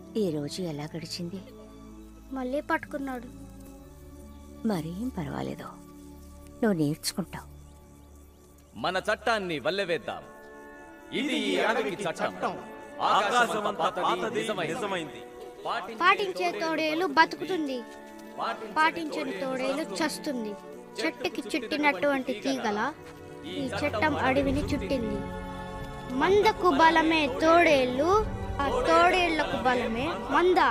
ఈ రోజు ఎలా గడిచింది మళ్ళీ పట్టుకున్నాడు మరేం పర్వాలేదు నువ్వు నేర్చుకుంటావు మన చట్టాన్ని వల్లెవేద్దాం ఇది ఈ అడవికి చట్టం ఆకాశమంత పాతది నిజమైంది పాటించే తోడేలు బతుకుతుంది పాటించని తోడేలు చస్తుంది చెట్టుకి చుట్టినటువంటి తీగల ఈ చట్టం అడవిని చుట్టింది మందకు బలమే తోడేళ్ళు ఆ తోడేళ్లకు బలమే మంద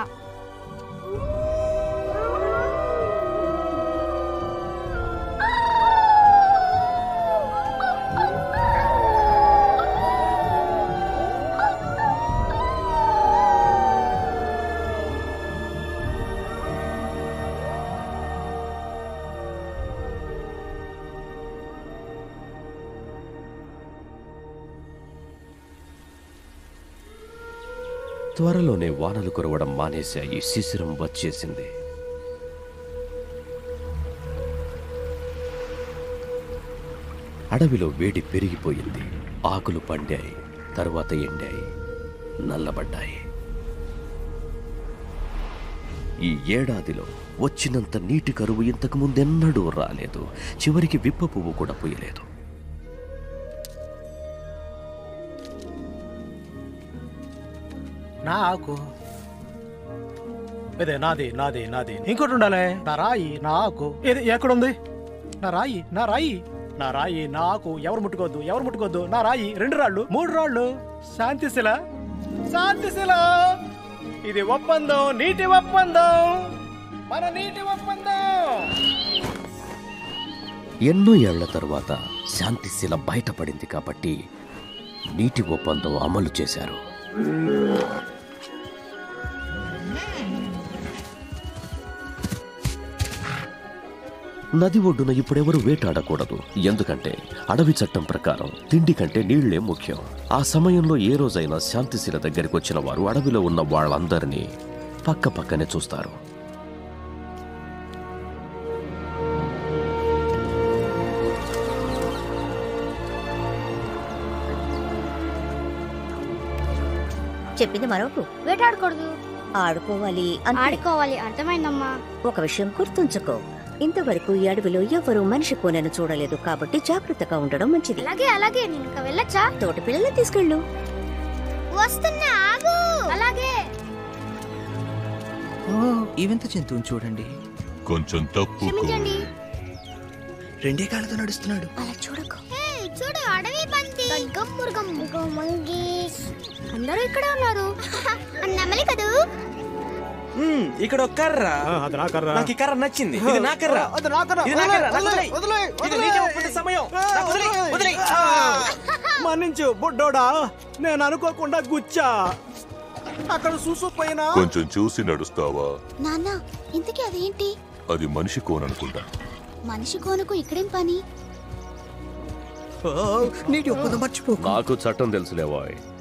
త్వరలోనే వానలు కురవడం మానేశాయి శిశిరం వచ్చేసింది అడవిలో వేడి పెరిగిపోయింది ఆకులు పండాయి తరువాత ఎండాయి నల్లబడ్డాయి ఈ ఏడాదిలో వచ్చినంత నీటి కరువు ఇంతకు ముందెన్నడూ రాలేదు చివరికి విప్ప పువ్వు కూడా పూయలేదు నా ఆకు ఇదే నాది నాది నాది ఇంకోటి ఉండాలి నా రాయి నా ఆకు ఇది ఎక్కడుంది నా రాయి నా రాయి నా రాయి నా ఆకు ఎవరు ముట్టుకోవద్దు ఎవరు ముట్టుకోవద్దు నా రాయి రెండు రాళ్ళు మూడు రాళ్ళు శాంతిశిల శాంతిశిల ఇది ఒప్పందం నీటి ఒప్పందం మన నీటి ఒప్పందం ఎన్నో ఏళ్ల తరువాత శాంతిశిల బయటపడింది కాబట్టి నీటి ఒప్పందం అమలు చేశారు నది ఒడ్డున ఇప్పుడెవరు వేటాడకూడదు ఎందుకంటే అడవి చట్టం ప్రకారం తిండి కంటే నీళ్లే ముఖ్యం ఆ సమయంలో ఏ రోజైనా శాంతిశిల దగ్గరికి వచ్చిన వారు అడవిలో ఉన్న వాళ్ళందరినీ పక్క పక్కనే చూస్తారు చెప్పింది మరొక వేటాడకూడదు ఆడుకోవాలి అంతే. ఆడుకోవాలి అర్థమైందమ్మా ఒక విషయం గుర్తుంచుకో ఇంతవరకు ఈ అడవిలో ఎవరూ మనిషి కూనను చూడలేదు కాబట్టి జాగ్రత్తగా ఉండడం మంచిది అలాగే అలాగే నేను ఇంకా వెళ్ళొచ్చా తోటి పిల్లల్ని తీసుకెళ్ళు వస్తున్నా ఆగు అలాగే ఓ ఈ వింత జంతువుని చూడండి కొంచెం తప్పుకో క్షమించండి రెండే కాళ్ళతో నడుస్తున్నాడు అలా చూడకు చూడు అడవి పంది గమ్మురు గమ్ము మంగీస్ అందరూ ఇక్కడే ఉన్నారు నెమలి కదూ మ్మ్, ఇక్కడ ఒక కర్ర అది నా కర్ర నాకు ఈ కర్ర నచ్చింది ఇది నా కర్ర అది నా కర్ర ఇది నా కర్ర, నాకు వదిలేయ్, వదిలేయ్. వదిలేయ్, ఇది వదిలేయ్. నీటి ఒప్పంద సమయం నాకు వదిలేయ్, వదిలేయ్. ఆ. మన్నించు బుడ్డోడా నేను అనుకోకుండా గుచ్చా అక్కడ చూసుకుపోయినా కొంచెం చూసి నడుస్తావా నాన్న ఇంతకీ అదేంటి అది మనిషి కోననుకుంటా మనిషి కోనుకు ఇక్కడేం పని ఓ, నీటి ఒప్పందం మర్చిపోకు నాకు చట్టం తెలుసులేవాయ్